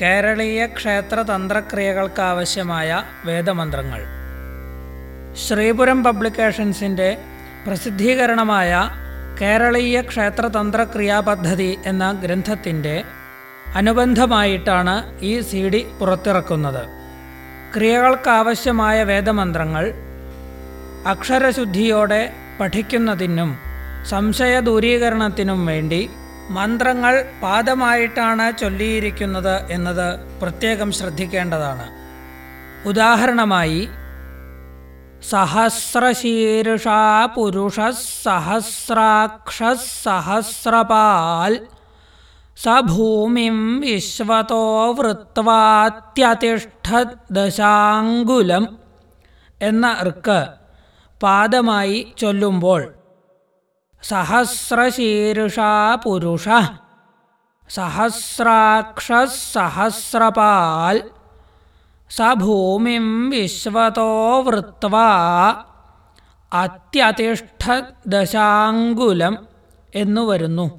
കേരളീയ ക്ഷേത്ര തന്ത്രക്രിയകൾക്കാവശ്യമായ വേദമന്ത്രങ്ങൾ ശ്രീപുരം പബ്ലിക്കേഷൻസിൻ്റെ പ്രസിദ്ധീകരണമായ കേരളീയ ക്ഷേത്ര തന്ത്രക്രിയാ പദ്ധതി എന്ന ഗ്രന്ഥത്തിൻ്റെ അനുബന്ധമായിട്ടാണ് ഈ സി ഡി പുറത്തിറക്കുന്നത് ക്രിയകൾക്കാവശ്യമായ വേദമന്ത്രങ്ങൾ അക്ഷരശുദ്ധിയോടെ പഠിക്കുന്നതിനും സംശയ ദൂരീകരണത്തിനും വേണ്ടി മന്ത്രങ്ങൾ പാദമായിട്ടാണ് ചൊല്ലിയിരിക്കുന്നത് എന്നത് പ്രത്യേകം ശ്രദ്ധിക്കേണ്ടതാണ് ഉദാഹരണമായി സഹസ്രശീർഷാ പുരുഷ സഹസ്രാക്ഷ സഹസ്രപാൽ സ ഭൂമിം വിശ്വതോ വൃത്വാത്യതിഷ്ഠദശാങ്കുലം എന്ന ഋക്ക് പാദമായി ചൊല്ലുമ്പോൾ സഹസ്രശീർഷാ പുരുഷ സഹസ്രാക്ഷ സഹസ്രപാൽ സ ഭൂമിം വിശ്വതോ വൃത്വാ അത്യതിഷ്ഠദശാങ്കുലം എന്നു വരുന്നു